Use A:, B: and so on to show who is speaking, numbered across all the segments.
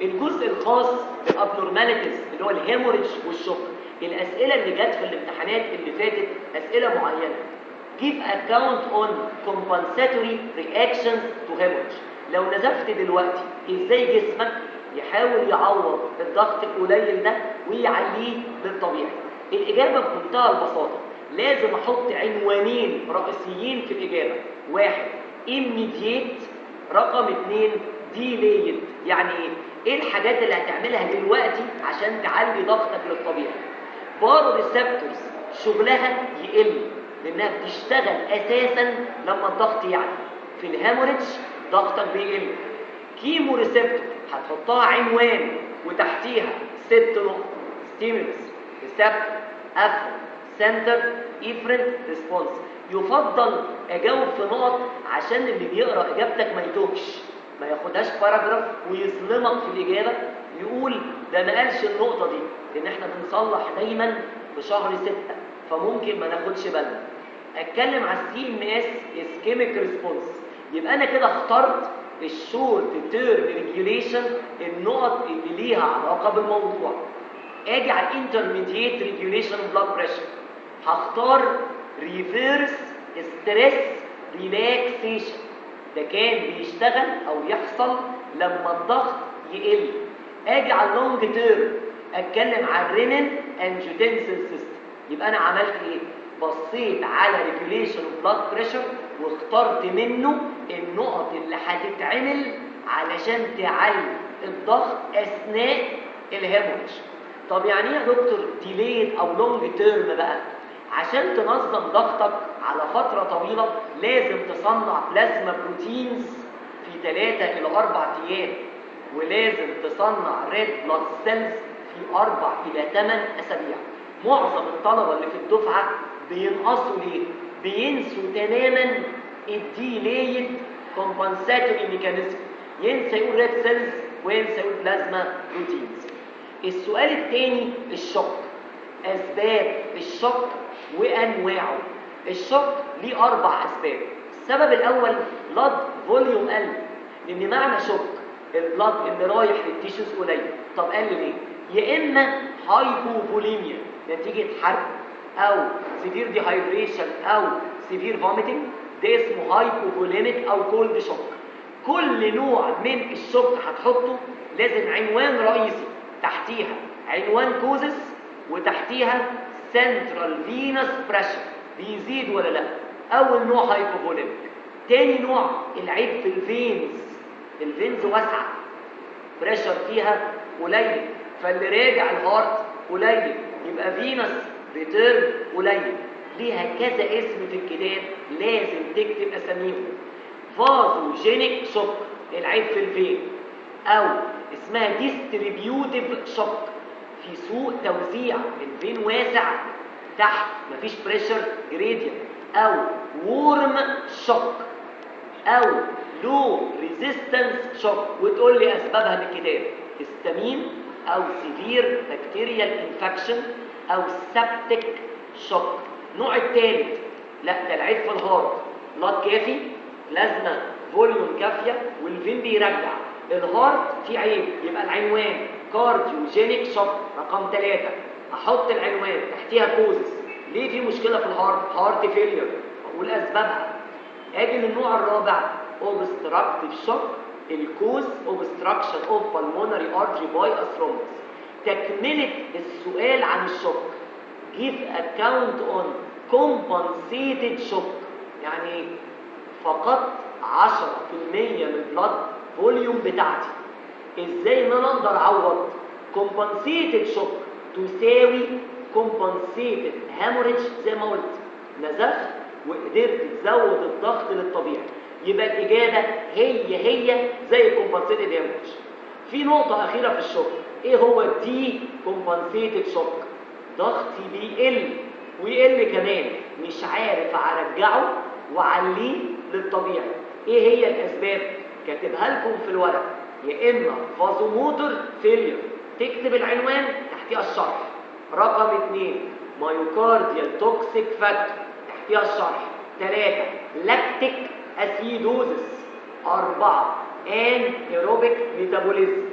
A: الجزء الخاص بالابنورماليتيز اللي هو الهيموريدج والشوك الاسئله اللي جت في الامتحانات اللي فاتت اسئله معينه give account on compensatory reactions to hemorrhage لو نزفت دلوقتي ازاي جسمك يحاول يعوض الضغط القليل ده ويعليه للطبيعي الاجابه بمنتهى البساطه لازم احط عنوانين رئيسيين في الاجابه واحد immediate رقم اثنين delayed يعني ايه ايه الحاجات اللي هتعملها دلوقتي عشان تعلي ضغطك للطبيعي بارو ريسبتورز شغلها يقل لانها بتشتغل اساسا لما الضغط يعلى في الهيموريدج ضغطك بيقل كيمو ريسبتور هتحطها عنوان وتحتيها ست نقط ستيمولس ريسبتور افرن سنتر افرن ريسبونس يفضل اجاوب في نقط عشان اللي بيقرا اجابتك ما يتوهش ما ياخدهاش باراجراف ويظلمك في الاجابه يقول ده ما قالش النقطه دي لان احنا بنصلح دايما في شهر ستة فممكن ما ناخدش بالنا اتكلم على السي ام اس اسكيميك ريسبونس يبقى انا كده اخترت الشورت تيرم ريجوليشن النقط اللي ليها علاقه بالموضوع اجي على الانترميديت ريجوليشن بلاد بريشر هختار ريفيرس ستريس ريلاكسيشن ده كان بيشتغل او يحصل لما الضغط يقل اجي على اللونج تيرم اتكلم على الرينين انجيوتنسل سيستم يبقى انا عملت ايه بصيت على ريجوليشن بلاد بريشر واخترت منه النقط اللي هتتعمل علشان تعلي الضغط اثناء الهيموريدج طب يعني ايه يا دكتور ديليد او لونج تيرم بقى عشان تنظم ضغطك على فترة طويلة لازم تصنع بلازما بروتينز في 3 إلى 4 أيام ولازم تصنع ريد بلاد سيلز في 4 إلى 8 أسابيع معظم الطلبة اللي في الدفعة بينقصوا ليه؟ بينسوا تماما الديليد كومبنساتوري ميكانيزم ينسى يقول ريد سيلز وينسى يقول بلازما بروتينز السؤال الثاني الشوك أسباب الشوك وأنواعه الشوك ليه أربع أسباب السبب الأول بلاد فوليوم قل لأن معنى شوك البلاد اللي رايح للتيشوز قليل طب قل ليه؟ يا إما هايبوفوليميا نتيجة حرق أو سيفير ديهايدريشن أو سيفير فوميتنج ده اسمه هايبوفوليميك أو كولد شوك كل نوع من الشوك هتحطه لازم عنوان رئيسي تحتيها عنوان كوزس وتحتيها سنترال فينس بريشر بيزيد ولا لا اول نوع هايبوفوليميك تاني نوع العيب في الفينز الفينز واسعه بريشر فيها قليل فاللي راجع الهارت قليل يبقى فينس ريتيرن قليل ليها كذا اسم في الكتاب لازم تكتب اساميهم فازوجينيك شوك العيب في الفين او اسمها ديستريبيوتيف شوك في سوء توزيع الفين واسع تحت مفيش بريشر جريدينت او وورم شوك او لو ريزيستنس شوك وتقول لي اسبابها من الكتاب هستامين او سيفير بكتيريال انفكشن او سبتك شوك النوع الثالث لا ده العيب في الهارت بلاد كافي بلازما فوليوم كافيه والفين بيرجع الهارت فيه عيب يبقى العنوان كارديوجينيك شوك رقم ثلاثة احط العنوان تحتيها كوزس ليه في مشكله في الهارت هارت فيلير اقول اسبابها اجي للنوع الرابع اوبستراكتيف شوك الكوز اوبستراكشن اوف بالمونري ارتري باي اثرومبس تكمله السؤال عن الشوك give account on compensated shock يعني فقط 10% من البلاد فوليوم بتاعتي ازاي ان انا اقدر اعوض compensated shock تساوي compensated hemorrhage زي ما قلت نزفت وقدرت تزود الضغط للطبيعي يبقى الاجابه هي هي زي compensated hemorrhage في نقطه اخيره في الشوك ايه هو الدي compensated shock ضغطي بيقل ويقل كمان مش عارف ارجعه واعليه للطبيعي ايه هي الاسباب كاتبها لكم في الورق يا اما فازوموتور فيلير تكتب العنوان تحتيها الشرح رقم اثنين مايوكارديال توكسيك فاكتور تحتيها الشرح ثلاثة لاكتيك اسيدوزس أربعة ان ايروبيك ميتابوليزم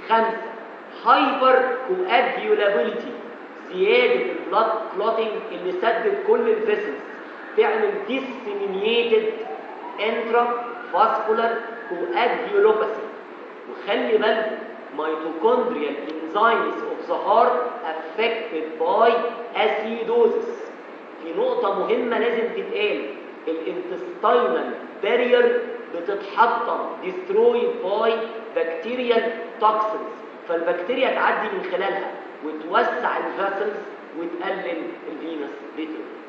A: خمسة هايبر كواجيولابيلتي زيادة البلاد كلوتنج اللي سدد كل الفيسلز تعمل disseminated intravascular coagulopathy وخلي بالك mitochondrial enzymes of the heart affected by acidosis في نقطة مهمة لازم تتقال الانتستينال بارير بتتحطم destroyed by bacterial toxins فالبكتيريا تعدي من خلالها وتوسع الفاسلز وتقلل الفينس ريتيرن